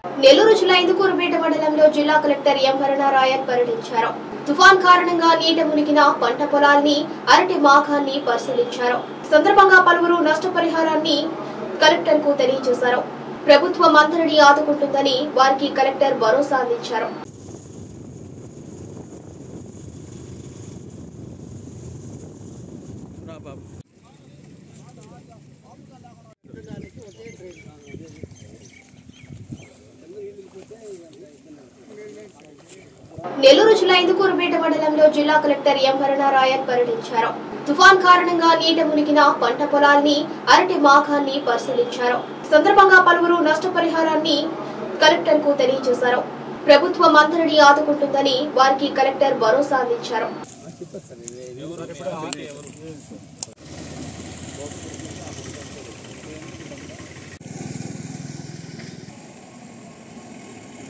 నెల్లూరు జిల్లా ఇందుకూరుపేట మండలంలో జిల్లా కలెక్టర్ ఎం వరుణారాయన్ పర్యటించారు తుఫాన్ కారణంగా నీట మునిగిన పంట పొలాల్ని అరటి మాగాన్ని పరిశీలించారు ఈ సందర్భంగా పలువురు నష్టపరిహారాన్ని కలెక్టర్ కు తెలియజేశారు ప్రభుత్వం అందరినీ ఆదుకుంటుందని వారికి కలెక్టర్ భరోసా అందించారు నెల్లూరు జిల్లా ఇందుకూరుపేట మండలంలో జిల్లా కలెక్టర్ ఎం వరుణారాయన్ పర్యటించారు తుఫాన్ కారణంగా నీట మునిగిన పంట పొలాల్ని అరటి మాగాన్ని పరిశీలించారు ఈ సందర్భంగా పలువురు నష్టపరిహారాన్ని కలెక్టర్ కు తెలియజేశారు ప్రభుత్వం అందరినీ ఆదుకుంటుందని వారికి కలెక్టర్ భరోసా అందించారు